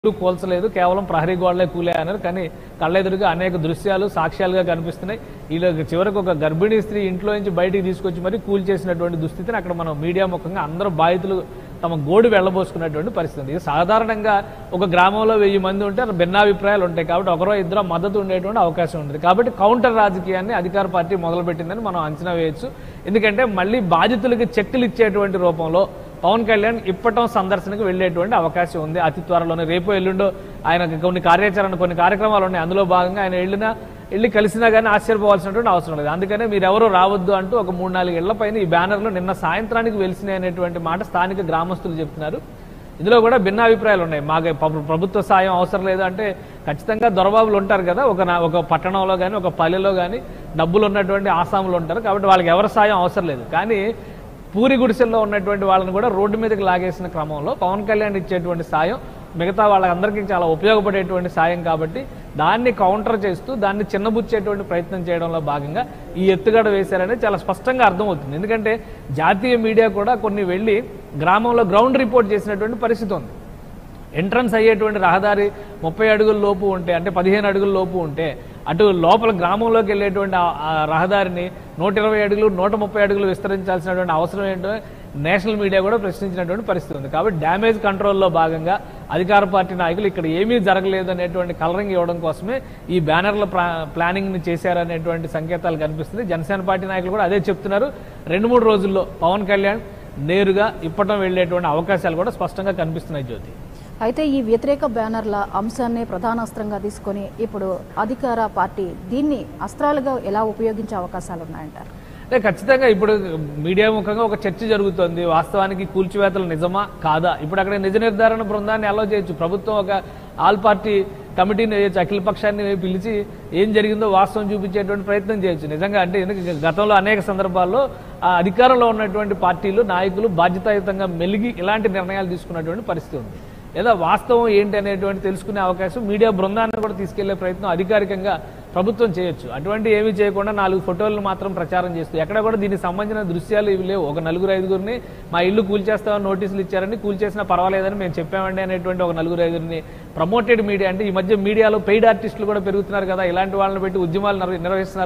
ఇల్లు కూల్చలేదు కేవలం ప్రహరీ గోడలే కూలే అన్నారు కానీ కళ్ళెదురుగా అనేక దృశ్యాలు సాక్ష్యాలుగా కనిపిస్తున్నాయి ఇలా చివరికి ఒక గర్భిణీ స్త్రీ ఇంట్లో నుంచి బయటికి తీసుకొచ్చి మరి కూల్ చేసినటువంటి దుస్థితిని అక్కడ మనం మీడియా ముఖంగా అందరూ బాధితులు తమ గోడు వెళ్ళబోసుకున్నటువంటి పరిస్థితి ఉంది. ఇది సాధారణంగా ఒక గ్రామంలో వెయ్యి మంది ఉంటే అక్కడ భిన్నాభిప్రాయాలు ఉంటాయి కాబట్టి ఒకరో ఇద్దరు మద్దతు ఉండేటువంటి అవకాశం ఉంటుంది కాబట్టి కౌంటర్ రాజకీయాన్ని అధికార పార్టీ మొదలుపెట్టిందని మనం అంచనా వేయొచ్చు ఎందుకంటే మళ్ళీ బాధితులకి చెక్కులు ఇచ్చేటువంటి రూపంలో పవన్ కళ్యాణ్ ఇప్పటం సందర్శనకు వెళ్ళేటువంటి అవకాశం ఉంది అతి త్వరలోనే రేపు ఎల్లుండో ఆయన కొన్ని కార్యాచరణ కొన్ని కార్యక్రమాలు ఉన్నాయి అందులో భాగంగా ఆయన వెళ్ళినా వెళ్ళి కలిసినా కానీ ఆశ్చర్యపోవాల్సినటువంటి అవసరం లేదు అందుకనే మీరు ఎవరు రావద్దు అంటూ ఒక మూడు నాలుగు ఇళ్ల పైన ఈ బ్యానర్లు నిన్న సాయంత్రానికి వెలిసినాయి అనేటువంటి మాట స్థానిక గ్రామస్తులు చెప్తున్నారు ఇందులో కూడా భిన్నాభిప్రాయాలు ఉన్నాయి మాకు ప్రభు- ప్రభుత్వ సాయం అవసరం లేదు అంటే ఖచ్చితంగా దొరబాబులు ఉంటారు కదా ఒక నా- ఒక పట్టణంలో కానీ ఒక పల్లెలో కానీ డబ్బులు ఉన్నటువంటి ఆసాములు ఉంటారు కాబట్టి వాళ్ళకి ఎవరి సాయం అవసరం లేదు కానీ పూరి గుడిసెల్లో ఉన్నటువంటి వాళ్ళని కూడా రోడ్డు మీదకి లాగేసిన క్రమంలో పవన్ కళ్యాణ్ ఇచ్చేటువంటి సాయం మిగతా వాళ్ళందరికీ చాలా ఉపయోగపడేటువంటి సాయం కాబట్టి దాన్ని కౌంటర్ చేస్తూ దాన్ని చిన్నబుచ్చేటువంటి ప్రయత్నం చేయడంలో భాగంగా ఈ ఎత్తుగడ వేశారని చాలా స్పష్టంగా అర్థమవుతుంది ఎందుకంటే జాతీయ మీడియా కూడా కొన్ని వెళ్ళి గ్రామంలో గ్రౌండ్ రిపోర్ట్ చేసినటువంటి పరిస్థితి ఉంది ఎంట్రన్స్ అయ్యేటువంటి రహదారి ముప్పై అడుగుల లోపు ఉంటే అంటే పదిహేను అడుగుల లోపు ఉంటే అటు లోపల గ్రామంలోకి వెళ్ళేటువంటి ఆ- ఆ రహదారిని నూట ఇరవై అడుగులు నూట ముప్పై అడుగులు విస్తరించాల్సినటువంటి అవసరం ఏంటో నేషనల్ మీడియా కూడా ప్రశ్నించినటువంటి పరిస్థితి ఉంది కాబట్టి డ్యామేజ్ కంట్రోల్లో భాగంగా అధికార పార్టీ నాయకులు ఇక్కడ ఏమీ జరగలేదు అనేటువంటి కలరింగ్ ఇవ్వడం కోసమే ఈ బ్యానర్ల ప్లానింగ్ ని చేశారనేటువంటి సంకేతాలు కనిపిస్తుంది జనసేన పార్టీ నాయకులు కూడా అదే చెప్తున్నారు రెండు మూడు రోజుల్లో పవన్ కళ్యాణ్ నేరుగా ఇప్పటం వెళ్ళేటువంటి అవకాశాలు కూడా స్పష్టంగా కనిపిస్తున్నాయి జ్యోతి అయితే ఈ వ్యతిరేక బ్యానర్ల అంశాన్ని ప్రధాన అస్త్రంగా తీసుకొని ఇప్పుడు అధికార పార్టీ దీన్ని అస్త్రాలుగా ఎలా ఉపయోగించే అవకాశాలు ఉన్నాయంటారు అంటే ఖచ్చితంగా ఇప్పుడు మీడియా ముఖంగా ఒక చర్చ జరుగుతోంది వాస్తవానికి కూల్చివేతలు నిజమా కాదా ఇప్పుడు అక్కడ నిజ నిర్ధారణ బృందాన్ని అలో చేయొచ్చు ప్రభుత్వం ఒక ఆల్ పార్టీ కమిటీని వేయచ్చు అఖిల పక్షాన్ని పిలిచి ఏం జరిగిందో వాస్తవం చూపించేటువంటి ప్రయత్నం చేయొచ్చు నిజంగా అంటే ఎందుకంటే గతంలో అనేక సందర్భాల్లో ఆ అధికారంలో ఉన్నటువంటి పార్టీలు నాయకులు బాధ్యతాయుతంగా మెలిగి ఇలాంటి నిర్ణయాలు తీసుకున్నటువంటి పరిస్థితి ఉంది లేదా వాస్తవం ఏంటి అనేటువంటి తెలుసుకునే అవకాశం మీడియా బృందాన్ని కూడా తీసుకెళ్లే ప్రయత్నం అధికారికంగా ప్రభుత్వం చేయొచ్చు అటువంటి ఏమీ చేయకుండా నాలుగు ఫోటోలను మాత్రం ప్రచారం చేస్తూ ఎక్కడ కూడా దీనికి సంబంధించిన దృశ్యాలు ఇవి లేవు ఒక నలుగురు ఐదుగురిని మా ఇల్లు కూల్చేస్తామని నోటీసులు ఇచ్చారని కూల్చేసినా పర్వాలేదని మేము చెప్పామండి అనేటువంటి ఒక నలుగురు ఐదుగురిని ప్రమోటెడ్ మీడియా అంటే ఈ మధ్య మీడియాలో పెయిడ్ ఆర్టిస్టులు కూడా పెరుగుతున్నారు కదా ఇలాంటి వాళ్ళని పెట్టి ఉద్యమాలు నిర్వ- నిర్వహిస్తున్నారు